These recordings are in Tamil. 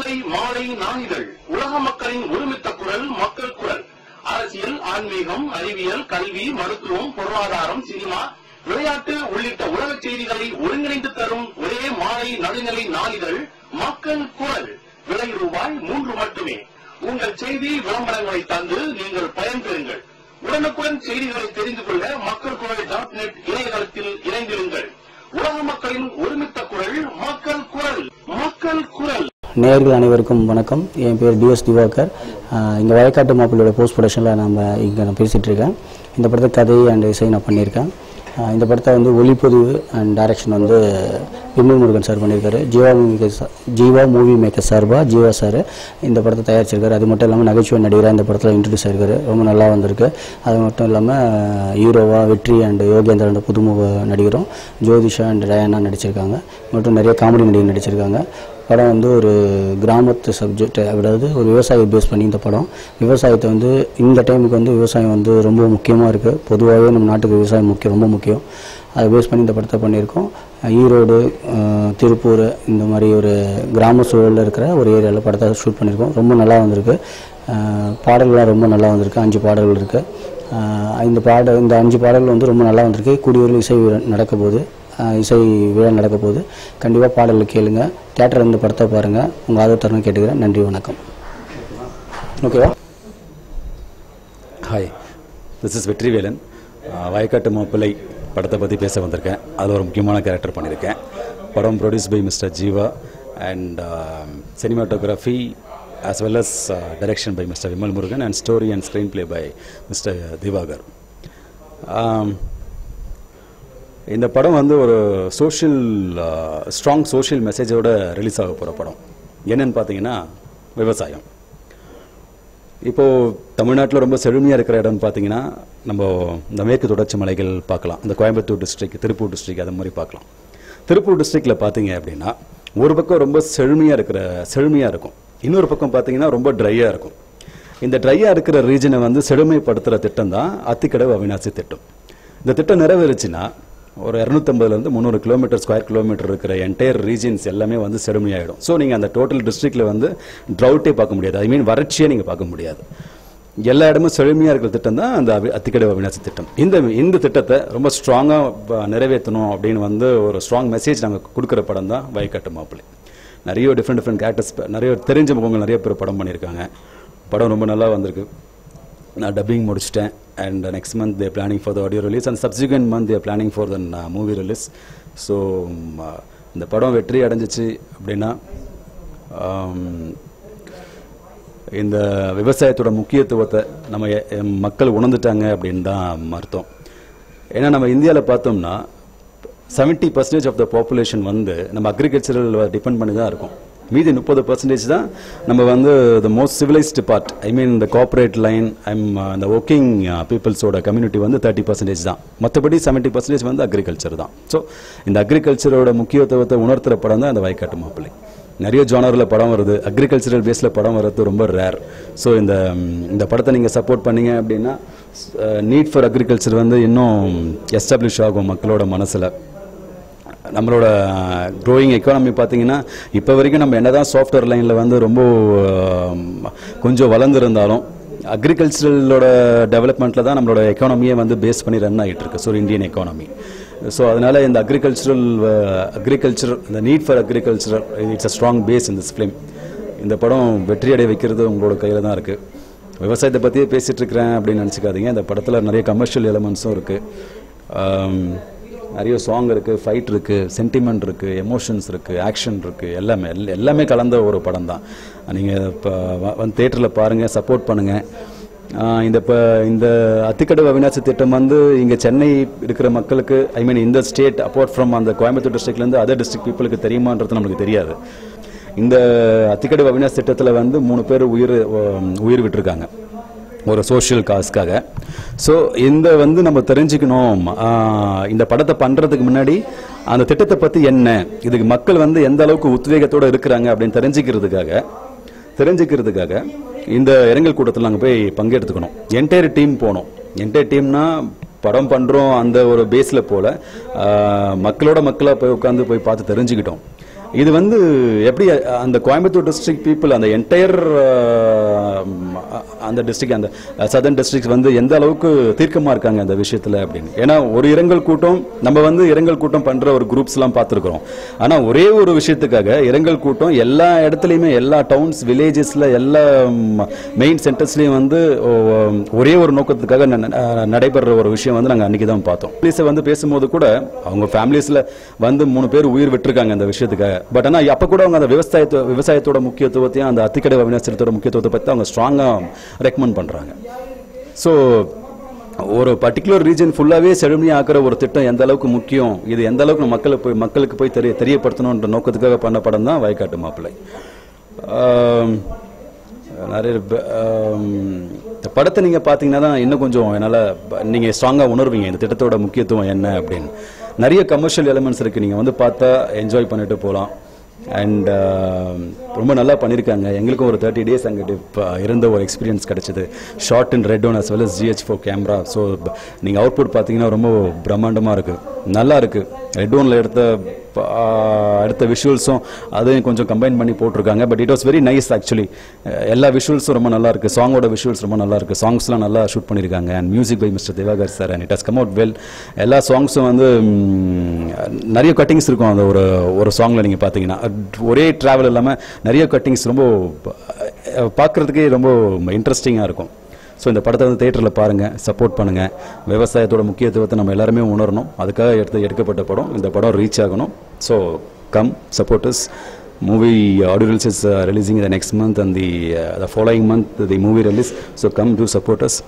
காலை மாலை நாளிதழ் உலக மக்களின் ஒருமித்த குரல் மக்கள் குரல் அரசியல் ஆன்மீகம் அறிவியல் கல்வி மருத்துவம் பொருளாதாரம் சினிமா விளையாட்டு உள்ளிட்ட உலக செய்திகளை ஒருங்கிணைந்து தரும் ஒரே மாலை நடுநிலை நாளிதழ் மக்கள் குரல் விலை ரூபாய் மூன்று மட்டுமே உங்கள் செய்தி விளம்பரங்களை தந்து நீங்கள் பயன்பெறுங்கள் உடனுக்குடன் செய்திகளை தெரிந்து கொள்ள மக்கள் குரல் டாட் நெட் இணையதளத்தில் இணைந்திருங்கள் உலக மக்களின் ஒருமித்த குரல் மக்கள் குரல் மக்கள் குரல் நேயர்கள் அனைவருக்கும் வணக்கம் என் பேர் டிஎஸ் திவாகர் இங்கே வயக்காட்டு மாப்பிள்ளையோட போஸ்ட் ப்ரொடக்ஷனில் நம்ம இங்கே நான் பேசிகிட்டு இருக்கேன் இந்த படத்தை கதை அண்ட் இசை நான் பண்ணியிருக்கேன் ஆஹ் இந்த படத்தை வந்து ஒளிப்பதிவு அண்ட் டைரக்ஷன் வந்து விமல் முருகன் சார் பண்ணியிருக்காரு Jeeva movie maker Jeeva movie maker சார்பா ஜீவா சார் இந்த படத்தை தயாரிச்சிருக்காரு அது மட்டும் இல்லாமல் நகைச்சுவை நடிகராக இந்த படத்தில் இன்ட்ரடியூஸ் ஆயிருக்காரு ரொம்ப நல்லா வந்திருக்கு அது மட்டும் இல்லாமல் ஹீரோவா வெற்றி அண்ட் யோகேந்திரன் புதுமுக நடிகரும் ஜோதிஷா அண்ட் டயானா நடிச்சிருக்காங்க மற்றும் நிறைய காமெடி நடிகர் நடிச்சிருக்காங்க படம் வந்து ஒரு கிராமத்து சப்ஜெக்ட் அதாவது ஒரு விவசாயி பேஸ் பண்ணி இந்த படம் விவசாயத்தை வந்து இந்த டைமுக்கு வந்து விவசாயம் வந்து ரொம்ப முக்கியமாக இருக்குது பொதுவாகவே நம்ம நாட்டுக்கு விவசாயம் முக்கியம் ரொம்ப முக்கியம் அதை பேஸ் பண்ணி இந்த படத்தை பண்ணியிருக்கோம் ஈரோடு அஹ், திருப்பூர் இந்த மாதிரி ஒரு கிராம சூழலில் இருக்கிற ஒரு ஏரியாவில் படத்தை ஷூட் பண்ணியிருக்கோம் ரொம்ப நல்லா வந்திருக்கு அஹ், பாடல்கள்லாம் ரொம்ப நல்லா வந்திருக்கு அஞ்சு பாடல்கள் இருக்குது இந்த பாட இந்த அஞ்சு பாடல்கள் வந்து ரொம்ப நல்லா வந்திருக்கு கூடியூரில் இசை விழா நடக்க போகுது ஆஹ் இசை விழா நடக்க போகுது கண்டிப்பாக பாடல்கள் கேளுங்க தேட்டரில் இருந்து படத்தை பாருங்கள் உங்கள் ஆதரவு தரணும் கேட்டுக்கிறேன் நன்றி வணக்கம் ஓகேவா hi this is Vetrivelan ah, Vayakkattu Mappillai படத்தை பற்றி பேச வந்திருக்கேன் அதில் ஒரு முக்கியமான கேரக்டர் பண்ணியிருக்கேன் படம் produce by mister Jeeva and cinematography as well as uh, direction by Mr. Vimal Murugan and story and screenplay by Mr. Divagar. Um, இந்த படம் வந்து ஒரு சோஷியல் ஸ்ட்ராங் சோஷியல் மெசேஜோட ரிலீஸ் ஆக போகிற படம் என்னன்னு பார்த்தீங்கன்னா விவசாயம் இப்போ தமிழ்நாட்டில் ரொம்ப செழுமையாக இருக்கிற இடம்னு பார்த்தீங்கன்னா நம்ம இந்த மேற்கு தொடர்ச்சி மலைகள் பார்க்கலாம் இந்த கோயம்புத்தூர் டிஸ்ட்ரிக்ட் திருப்பூர் டிஸ்ட்ரிக்ட் அது மாதிரி பார்க்கலாம் திருப்பூர் டிஸ்ட்ரிக்டில் பார்த்தீங்க அப்படின்னா ஒரு பக்கம் ரொம்ப செழுமையாக இருக்கிற செழுமையாக இருக்கும் இன்னொரு பக்கம் பார்த்தீங்கன்னா ரொம்ப ட்ரையாக இருக்கும் இந்த ட்ரையாக இருக்கிற ரீஜனை வந்து செழுமைப்படுத்துகிற திட்டம் தான் அத்திக்கடவு அவினாசி திட்டம் இந்த திட்டம் நிறைவேறுச்சுன்னா ஒரு இரநூத்தம்பதுலேருந்து முந்நூறு கிலோமீட்டர் ஸ்கொயர் கிலோமீட்டர் இருக்கிற என்டையர் ரீஜன்ஸ் எல்லாமே வந்து செழுமையாயிடும் ஸோ நீங்கள் அந்த டோட்டல் டிஸ்ட்ரிக்ட்ல வந்து ட்ரவுட்டே பார்க்க முடியாது ஐ மீன் வறட்சியே நீங்கள் பார்க்க முடியாது எல்லா இடமும் செழுமையாக இருக்கிற திட்டம் தான் அந்த அவி- அத்திக்கடவு அவினாசி திட்டம் இந்த இந்த திட்டத்தை ரொம்ப ஸ்ட்ராங்காக நிறைவேற்றணும் அப்படின்னு வந்து ஒரு ஸ்ட்ராங் மெசேஜ் நாங்கள் கொடுக்குற படம் தான் வயக்காட்டு மாப்பிள்ளை நிறைய டிஃப்ரெண்ட் டிஃப்ரெண்ட் கேரக்டர்ஸ் நிறைய தெரிஞ்ச முகங்கள் நிறைய பேர் படம் பண்ணியிருக்காங்க படம் ரொம்ப நல்லா வந்திருக்கு நான் டப்பிங் முடிச்சிட்டேன் and next month there planning for the audio release and subsequent month there planning for the movie release so இந்த படம் வெற்றி அடைஞ்சிச்சு அப்படின்னா ஆம், இந்த விவசாயத்தோட முக்கியத்துவத்தை நம்ம எ- எம் மக்கள் உணர்ந்துட்டாங்க அப்படின்னு தான் அர்த்தம் ஏன்னா நம்ம இந்தியாவில் பார்த்தோம்னா seventy percentage of the population வந்து நம்ம அக்ரிகல்ச்சரல் டிபெண்ட் பண்ணி தான் இருக்கும் மீதி முப்பது பர்சன்டேஜ் தான் நம்ம வந்து the most civilised part I mean இந்த கார்ப்பரேட் லைன் ஐம் இந்த ஒர்க்கிங் பீப்புள்ஸோட கம்யூனிட்டி வந்து தேர்ட்டி பர்சன்டேஜ் தான் மற்றபடி செவன்ட்டி பர்சன்டேஜ் வந்து அக்ரிகல்ச்சர் தான் ஸோ இந்த அக்ரிகல்ச்சரோட முக்கியத்துவத்தை உணர்த்துற படம் தான் இந்த வயக்காட்டு மாப்பிள்ளை நிறைய ஜானரில் படம் வருது அக்ரிகல்ச்சரல் பேஸில் படம் வர்றது ரொம்ப ரேர் ஸோ இந்த ம், இந்த படத்தை நீங்கள் சப்போர்ட் பண்ணீங்க அப்படின்னா நீட் ஃபார் அக்ரிகல்ச்சர் வந்து இன்னும் எஸ்டாப்ளிஷ் ஆகும் மக்களோட மனசில் நம்மளோட க்ரோயிங் எக்கானமி பார்த்தீங்கன்னா இப்போ வரைக்கும் நம்ம என்னதான் சாஃப்ட்வேர் லைனில் வந்து ரொம்ப ஆம், கொஞ்சம் வளர்ந்துருந்தாலும் அக்ரிகல்ச்சரலோட டெவலப்மெண்ட்டில் தான் நம்மளோட எக்கானமியே வந்து பேஸ் பண்ணி ரன் ஆகிட்டு இருக்கு ஸோ இந்தியன் எக்கானமி ஸோ அதனால இந்த அக்ரிகல்ச்சரல் அக்ரிகல்ச்சர் இந்த need for agricultural it's a strong base in this film இந்த படம் வெற்றி அடைய வைக்கிறது உங்களோட கையில் தான் இருக்குது விவசாயத்தை பற்றியே பேசிகிட்டு இருக்கிறேன் அப்படின்னு நினச்சிக்காதீங்க இந்த படத்தில் நிறைய கமர்ஷியல் எலமெண்ட்ஸும் இருக்குது நிறைய சாங் இருக்குது ஃபைட் இருக்குது சென்டிமெண்ட் இருக்குது எமோஷன்ஸ் இருக்குது ஆக்ஷன் இருக்குது எல்லாமே எல்- எல்லாமே கலந்த ஒரு படம் தான் நீங்கள் இப்போ வந்து தேட்டரில் பாருங்கள் சப்போர்ட் பண்ணுங்கள் இந்த இப்போ இந்த அத்திக்கடவு அவினாசி திட்டம் வந்து இங்கே சென்னை இருக்கிற மக்களுக்கு ஐ மீன் இந்த ஸ்டேட் அப்பார்ட் ஃப்ரம் அந்த கோயம்புத்தூர் டிஸ்ட்ரிக்ட்லேருந்து அதர் டிஸ்ட்ரிக்ட் பீப்புளுக்கு தெரியுமான்றது நம்மளுக்கு தெரியாது இந்த அத்திக்கடவு அவினாசி திட்டத்தில் வந்து மூணு பேர் உயிர் உயிர் விட்டிருக்காங்க ஒரு சோஷியல் காஸ்க்காக ஸோ இந்த வந்து நம்ம தெரிஞ்சுக்கணும் ஆஹ், இந்த படத்தை பண்ணுறதுக்கு முன்னாடி அந்த திட்டத்தை பற்றி என்ன இதுக்கு மக்கள் வந்து எந்த அளவுக்கு உத்வேகத்தோடு இருக்கிறாங்க அப்படின்னு தெரிஞ்சுக்கிறதுக்காக தெரிஞ்சுக்கிறதுக்காக இந்த இரங்கல் கூட்டத்தில் நாங்கள் போய் பங்கெடுத்துக்கணும் என்டையர் டீம் போனோம் என்டையர் டீம்னா படம் பண்ணுறோம் அந்த ஒரு பேஸில் போல ஆஹ், மக்களோட மக்களாக போய் உட்காந்து போய் பார்த்து தெரிஞ்சுக்கிட்டோம் இது வந்து எப்படி அந்த கோயம்புத்தூர் டிஸ்ட்ரிக்ட் பீப்புள் அந்த என்டையர் அந்த டிஸ்ட்ரிக்ட் அந்த சதர்ன் டிஸ்ட்ரிக்ட் வந்து எந்த அளவுக்கு தீர்க்கமா இருக்காங்க அந்த விஷயத்துல அப்படின்னு ஏன்னா ஒரு இரங்கல் கூட்டம் நம்ம வந்து இரங்கல் கூட்டம் பண்ற ஒரு குரூப்ஸ் எல்லாம் பார்த்துருக்கிறோம் ஆனா ஒரே ஒரு விஷயத்துக்காக இரங்கல் கூட்டம் எல்லா இடத்துலயுமே எல்லா டவுன்ஸ் வில்லேஜஸ்ல எல்லா மெயின் சென்டர்ஸ்லயும் வந்து ஓ, ஒரே ஒரு நோக்கத்துக்காக ந- ந- நடைபெற ஒரு விஷயம் வந்து நாங்க அன்னைக்கு தான் பார்த்தோம் ஃபேமிலிஸை வந்து பேசும்போது கூட அவங்க ஃபேமிலிஸ்ல வந்து மூணு பேர் உயிர் விட்டுருக்காங்க அந்த விஷயத்துக்காக பட் ஆனா அப்ப கூட அவங்க அந்த விவசாயத்தோ விவசாயத்தோட முக்கியத்துவத்தையும் அந்த அத்திக்கடை அவிநாசத்தோட முக்கியத்துவத்தை பத்தி அவங்க ஸ்ட்ராங்கா ரெக்கமெண்ட் பண்றாங்க ஸோ ஒரு பர்டிகுலர் ரீஜன் ஃபுல்லாவே செழுமையா ஆக்குற ஒரு திட்டம் எந்த அளவுக்கு முக்கியம் இது எந்த அளவுக்கு நம்ம மக்களுக்கு போய் மக்களுக்கு போய் தெரிய தெரியப்படுத்தணுன்ற நோக்கத்துக்காக பண்ண படம் தான் வயக்காட்டு மாப்பிள்ளை ஆம், நிறைய ப- ஆம், இந்த படத்தை நீங்க பாத்தீங்கன்னா தான் இன்னும் கொஞ்சம் என்னால ப- நீங்க ஸ்ட்ராங்கா உணர்வீங்க இந்த திட்டத்தோட முக்கியத்துவம் என்ன அப்படின்னு நிறைய கமர்ஷியல் எலிமெண்ட்ஸ் இருக்கு நீங்க வந்து பார்த்தா என்ஜாய் பண்ணிட்டு போகலாம் அண்ட் ரொம்ப நல்லா பண்ணியிருக்காங்க எங்களுக்கும் ஒரு தேர்ட்டி டேஸ் அங்கே இருந்த ஒரு எக்ஸ்பீரியன்ஸ் கிடைச்சது short and red one as well as GH four camera so நீங்கள் அவுட்புட் பார்த்தீங்கன்னா ரொம்ப பிரம்மாண்டமாக இருக்குது நல்லா இருக்குது ரெட் ஒன்ல எடுத்த ஆஹ், எடுத்த விஷுவல்ஸும் அதையும் கொஞ்சம் கம்பைன் பண்ணி போட்டிருக்காங்க but it was very nice actually எல்லா விஷுவல்ஸும் ரொம்ப நல்லா இருக்கு சாங்கோட விஷுவல்ஸ் ரொம்ப நல்லா இருக்கு சாங்ஸ்லாம் நல்லா ஷூட் பண்ணியிருக்காங்க and music by mister Diwakar sir and it has come out well எல்லா சாங்ஸும் வந்து ம், நிறைய கட்டிங்ஸ் இருக்கும் அந்த ஒரு ஒரு சாங்ல நீங்க பார்த்தீங்கன்னா அட் ஒரே டிராவல் இல்லாமல் நிறைய கட்டிங்ஸ் ரொம்ப அஹ், பார்க்கறதுக்கே ரொம்ப இன்ட்ரெஸ்டிங்காக இருக்கும் ஸோ இந்த படத்தை வந்து தேட்டரில் பாருங்கள் சப்போர்ட் பண்ணுங்கள் விவசாயத்தோட முக்கியத்துவத்தை நம்ம எல்லாருமே உணரணும் அதுக்காக எடுத்து எடுக்கப்பட்ட படம் இந்த படம் ரீச் ஆகணும் so come supporters movie audio release is releasing the next month and the the following month the movie release so come to supporters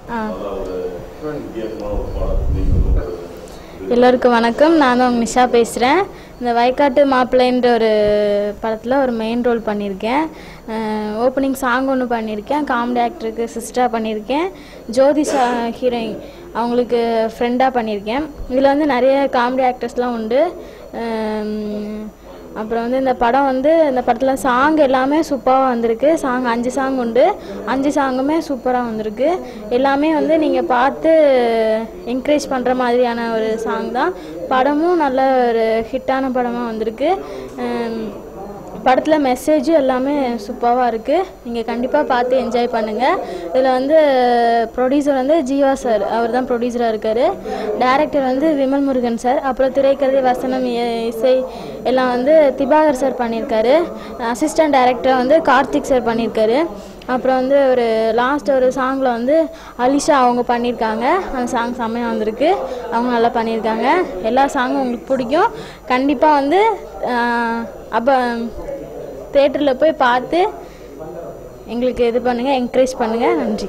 எல்லோருக்கும் வணக்கம் நான் தான் உங்க நிஷா பேசுகிறேன் இந்த வயக்காட்டு மாப்பிள்ளைன்ற ஒரு படத்தில் ஒரு மெயின் ரோல் பண்ணியிருக்கேன் ஓப்பனிங் சாங் ஒன்று பண்ணியிருக்கேன் காமெடி ஆக்டருக்கு சிஸ்டராக பண்ணியிருக்கேன் ஜோதி சா ஹீரோயின் அவங்களுக்கு ஃப்ரெண்டாக பண்ணியிருக்கேன் இதில் வந்து நிறைய காமெடி ஆக்டர்ஸ்லாம் உண்டு அஹ் அப்புறம் வந்து இந்த படம் வந்து இந்த படத்தில் சாங் எல்லாமே சூப்பராக வந்திருக்கு சாங் அஞ்சு சாங் உண்டு அஞ்சு சாங்குமே சூப்பராக வந்திருக்கு எல்லாமே வந்து நீங்கள் பார்த்து என்கரேஜ் பண்ணுற மாதிரியான ஒரு சாங் தான் படமும் நல்ல ஒரு ஹிட்டான படமாக வந்திருக்கு அம், படத்தில் மெசேஜும் எல்லாமே சூப்பராக இருக்குது நீங்கள் கண்டிப்பாக பார்த்து என்ஜாய் பண்ணுங்கள் இதில் வந்து ப்ரொடியூசர் வந்து ஜீவா சார் அவர் தான் ப்ரொடியூசராக இருக்கார் டைரக்டர் வந்து விமல் முருகன் சார் அப்புறம் திரைக்கதை வசனம் இ- இசை எல்லாம் வந்து திபாகர் சார் பண்ணியிருக்காரு அசிஸ்டன்ட் டைரக்டர் வந்து கார்த்திக் சார் பண்ணியிருக்காரு அப்புறம் வந்து ஒரு லாஸ்ட் ஒரு சாங்கில் வந்து அலிஷா அவங்க பண்ணியிருக்காங்க அந்த சாங் செம்மையாக வந்திருக்கு அவங்க நல்லா பண்ணியிருக்காங்க எல்லா சாங்கும் உங்களுக்கு பிடிக்கும் கண்டிப்பாக வந்து அப்போ தேட்டரில் போய் பார்த்து எங்களுக்கு இது பண்ணுங்கள் என்கரேஜ் பண்ணுங்கள் நன்றி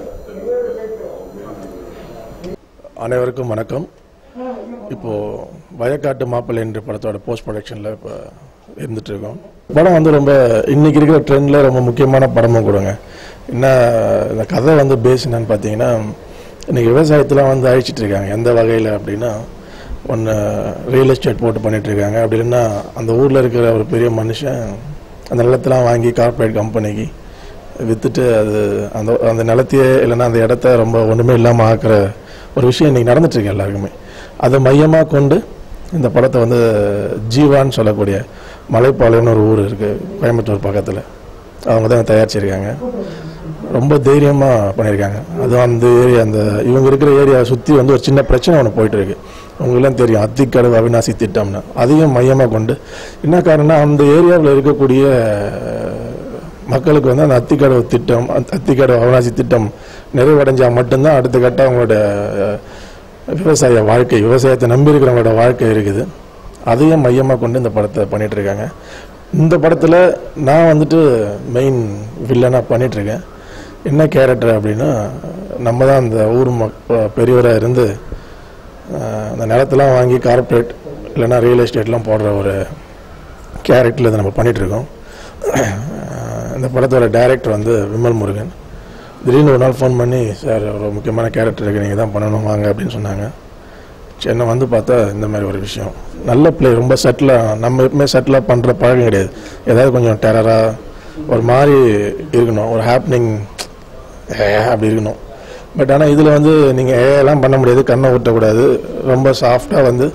அனைவருக்கும் வணக்கம் இப்போ வயக்காட்டு மாப்பிள்ளை என்ற படத்தோட போஸ்ட் ப்ரொடக்ஷனில் இப்போ இருந்துட்டு இருக்கோம் படம் வந்து ரொம்ப இன்னைக்கு இருக்கிற ட்ரெண்டில் ரொம்ப முக்கியமான படமும் கொடுங்க என்ன இந்த கதை வந்து பேஸ் என்னன்னு பார்த்தீங்கன்னா இன்னைக்கு விவசாயத்தெலாம் வந்து அழிச்சிட்டு இருக்காங்க எந்த வகையில் அப்படின்னா ஒன்று ரியல் எஸ்டேட் போட்டு பண்ணிட்டு இருக்காங்க அப்படி இல்லைன்னா அந்த ஊரில் இருக்கிற ஒரு பெரிய மனுஷன் அந்த நிலத்தெல்லாம் வாங்கி கார்ப்பரேட் கம்பெனிக்கு வித்துட்டு அது அந்த அந்த நிலத்தையே இல்லைன்னா அந்த இடத்த ரொம்ப ஒன்றுமே இல்லாமல் ஆக்குற ஒரு விஷயம் இன்னைக்கு நடந்துட்டு இருக்கு எல்லாருக்குமே அதை மையமாக கொண்டு இந்த படத்தை வந்து ஜீவான்னு சொல்லக்கூடிய மலைப்பாளையம்னு ஒரு ஊர் இருக்குது கோயம்புத்தூர் பக்கத்தில் அவங்க தான் தயாரிச்சிருக்காங்க ரொம்ப தைரியமாக பண்ணியிருக்காங்க அதுவும் அந்த ஏரியா அந்த இவங்க இருக்கிற ஏரியா சுற்றி வந்து ஒரு சின்ன பிரச்சனை ஒன்று போயிட்டு இருக்கு உங்களுக்குலாம் தெரியும் அத்திக்கடவு அவிநாசி திட்டம்னு அதையும் மையமாக கொண்டு என்ன காரணம்னா அந்த ஏரியாவில் இருக்கக்கூடிய மக்களுக்கு வந்து அந்த அத்திக்கடவு திட்டம் அந்த அத்திக்கடவு அவிநாசி திட்டம் நிறைவடைஞ்சால் மட்டும்தான் அடுத்த கட்ட அவங்களோட அஹ், விவசாய வாழ்க்கை விவசாயத்தை நம்பி இருக்கிறவங்களோட வாழ்க்கை இருக்குது அதையும் மையமாக கொண்டு இந்த படத்தை பண்ணிட்டு இருக்காங்க இந்த படத்தில் நான் வந்துட்டு மெயின் வில்லனாக பண்ணிட்டு இருக்கேன் என்ன கேரக்டர் அப்படின்னா நம்ம தான் அந்த ஊர் மக் பெரியவராக இருந்து அஹ், அந்த நிலத்தெல்லாம் வாங்கி கார்ப்பரேட் இல்லைன்னா ரியல் எஸ்டேட்லாம் போடுற ஒரு கேரக்டரில் இதை நம்ம பண்ணிட்டு இருக்கோம் அஹ், இந்த படத்தோட டைரக்டர் வந்து விமல் முருகன் திடீர்னு ஒரு நாள் ஃபோன் பண்ணி சார் ஒரு முக்கியமான கேரக்டர் இருக்கு நீங்கள் தான் பண்ணணும் வாங்க அப்படின்னு சொன்னாங்க சரி நான் வந்து பார்த்தா இந்த மாதிரி ஒரு விஷயம் நல்ல பிளே ரொம்ப சட்டிலாக நம்ம எப்பவுமே சட்டிலாக பண்ணுற பழக்கம் கிடையாது ஏதாவது கொஞ்சம் டெரராக ஒரு மாதிரி இருக்கணும் ஒரு ஹாப்னிங் அப்படி இருக்கணும் பட் ஆனால் இதில் வந்து நீங்கள் ஏலாம் பண்ண முடியாது கண்ணை ஊட்டக்கூடாது ரொம்ப சாஃப்டாக வந்து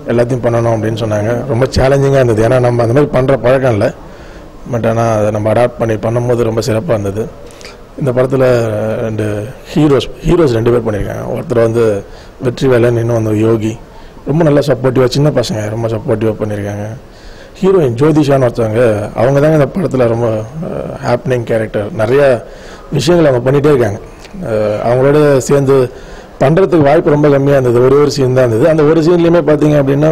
எல்லாத்தையும் பண்ணணும் அப்படின்னு சொன்னாங்க ரொம்ப சேலஞ்சிங்காக இருந்தது ஏன்னா நம்ம அந்த மாதிரி பண்ணுற பழக்கம் இல்லை பட் ஆனால் அதை நம்ம அடாப்ட் பண்ணி பண்ணும்போது ரொம்ப சிறப்பாக இருந்தது இந்த படத்தில் ரெண்டு ஹீரோஸ் ஹீரோஸ் ரெண்டு பேர் பண்ணியிருக்காங்க ஒருத்தர் வந்து வெற்றி வேலன் இன்னும் வந்து யோகி ரொம்ப நல்லா சப்போர்ட்டிவாக சின்ன பசங்க ரொம்ப சப்போர்ட்டிவாக பண்ணியிருக்காங்க ஹீரோயின் ஜோதிஷான்னு ஒருத்தவங்க அவங்க தாங்க இந்த படத்தில் ரொம்ப ஹாப்பனிங் கேரக்டர் நிறைய விஷயங்கள் அவங்க பண்ணிகிட்டே இருக்காங்க அஹ் அவங்களோட சேர்ந்து பண்ணுறதுக்கு வாய்ப்பு ரொம்ப கம்மியாக இருந்தது ஒரே ஒரு சீன் தான் இருந்தது அந்த ஒரு சீன்லேயுமே பார்த்தீங்க அப்படின்னா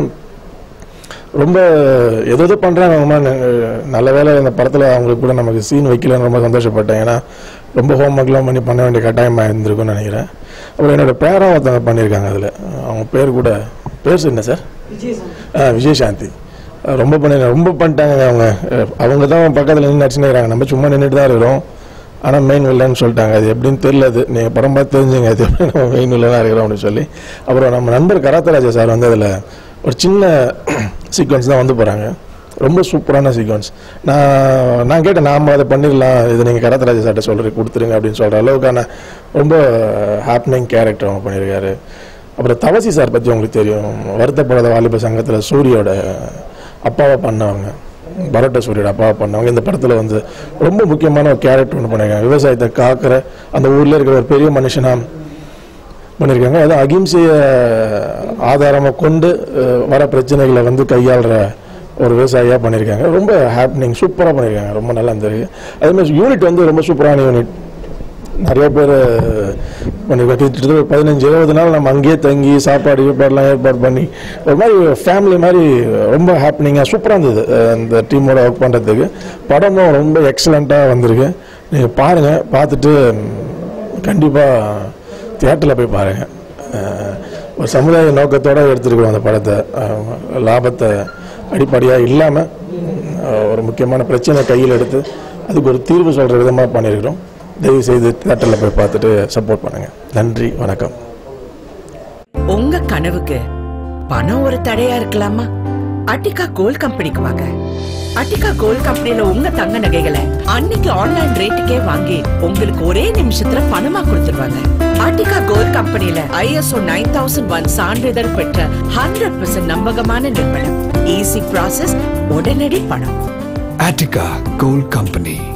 ரொம்ப ஏதோ ஏதோ பண்ணுறாங்க ரொம்ப ந- நல்ல வேளை இந்த படத்தில் அவங்களுக்கு கூட நமக்கு சீன் வைக்கலன்னு ரொம்ப சந்தோஷப்பட்டேன் ஏன்னா ரொம்ப ஹோம்ஒர்க்லாம் பண்ணி பண்ண வேண்டிய கட்டாயமாக இருந்திருக்கும்னு நினைக்கிறேன் அப்புறம் என்னோட பேரும் ஒருத்தவங்க பண்ணியிருக்காங்க அதில் அவங்க பேர் கூட பேர் என்ன சார் ஆ விஜயசாந்தி அஹ் ரொம்ப பண்ணி ரொம்ப பண்ணிட்டாங்க அவங்க அஹ் அவங்க தான் பக்கத்தில் நின்று நடிச்சுன்னு நம்ம சும்மா நின்றுட்டு தான் இருக்கிறோம் ஆனால் மெயின் வில்லன்னு சொல்லிட்டாங்க அது எப்படின்னு தெரியல அது நீங்கள் படம் பார்த்து தெரிஞ்சுங்க அது எப்படி நம்ம மெயின் வில்லனாக இருக்கிறோம் அப்படின்னு சொல்லி அப்புறம் நம்ம நண்பர் கராத்தராஜா சார் வந்து அதில் ஒரு சின்ன சீக்வன்ஸ் தான் வந்து போகிறாங்க ரொம்ப சூப்பரான சீக்வன்ஸ் நான் நான் கேட்டேன் நாம் அதை பண்ணிடலாம் இது நீங்கள் கராத்தராஜா சார்ட்ட சொல்கிற கொடுத்துருங்க அப்படின்னு சொல்கிற அளவுக்கான ரொம்ப ஹாப்பனிங் கேரக்டர் அவங்க பண்ணியிருக்காரு அப்புறம் தவசி சார் பற்றி உங்களுக்கு தெரியும் வருத்தப்படாத வாலிப சங்கத்தில் சூரியோட அப்பாவை பண்ணவங்க பரோட்டா சூரியோட அப்பாவை பண்ணவங்க இந்த படத்தில் வந்து ரொம்ப முக்கியமான ஒரு கேரக்டர் ஒன்று பண்ணியிருக்காங்க விவசாயத்தை காக்கிற அந்த ஊரில் இருக்கிற ஒரு பெரிய மனுஷனாக பண்ணியிருக்காங்க அதுவும் அகிம்சையை ஆதாரமாக கொண்டு அஹ், வர பிரச்சனைகளை வந்து கையாளுற ஒரு விவசாயியாக பண்ணியிருக்காங்க ரொம்ப ஹாப்பனிங் சூப்பராக பண்ணியிருக்காங்க ரொம்ப நல்லா இருந்திருக்கு அதே மாதிரி யூனிட் வந்து ரொம்ப சூப்பரான யூனிட் நிறைய பேர் பண்ணியிருக்காங்க கிட்டத்தட்ட ஒரு பதினஞ்சு இருபது நாள் நம்ம அங்கேயே தங்கி சாப்பாடு கீப்பாடுலாம் ஏற்பாடு பண்ணி ஒரு மாதிரி ஃபேமிலி மாதிரி ரொம்ப ஹாப்பனிங்காக சூப்பராக இருந்தது அஹ், இந்த டீமோட ஒர்க் பண்ணுறதுக்கு படமும் ரொம்ப எக்ஸலண்ட்டாக வந்திருக்கு நீங்கள் பாருங்கள் பார்த்துட்டு கண்டிப்பாக தியேட்டரில் போய் பாருங்கள் ஒரு சமுதாய நோக்கத்தோடு எடுத்துருக்கோம் அந்த படத்தை அஹ், லாபத்தை அடிப்படையாக இல்லாமல் ஒரு முக்கியமான பிரச்சனை கையில் எடுத்து அதுக்கு ஒரு தீர்வு சொல்கிற விதமாக பண்ணியிருக்கிறோம் தயவு செய்து தியேட்டரில் போய் பார்த்துட்டு சப்போர்ட் பண்ணுங்கள் நன்றி வணக்கம் உங்க கனவுக்கு பணம் ஒரு தடையா இருக்கலாமா அட்டிகா கோல்ட் கம்பெனிக்கு வாங்க அட்டிகா கோல்ட் கம்பெனில உங்க தங்க நகைகளை அன்னைக்கு ஆன்லைன் ரேட்டுக்கே வாங்கி உங்களுக்கு ஒரே நிமிஷத்துல பணமா கொடுத்துருவாங்க அட்டிகா கோல்ட் கம்பெனில ஐஎஸ்ஓ நைன் தௌசண்ட் ஒன் சான்றிதழ் பெற்ற ஹண்ட்ரட் பர்சன்ட் நம்பகமான நிறுவனம் ஈஸி ப்ராசஸ் உடனடி பணம் Attica Gold Company.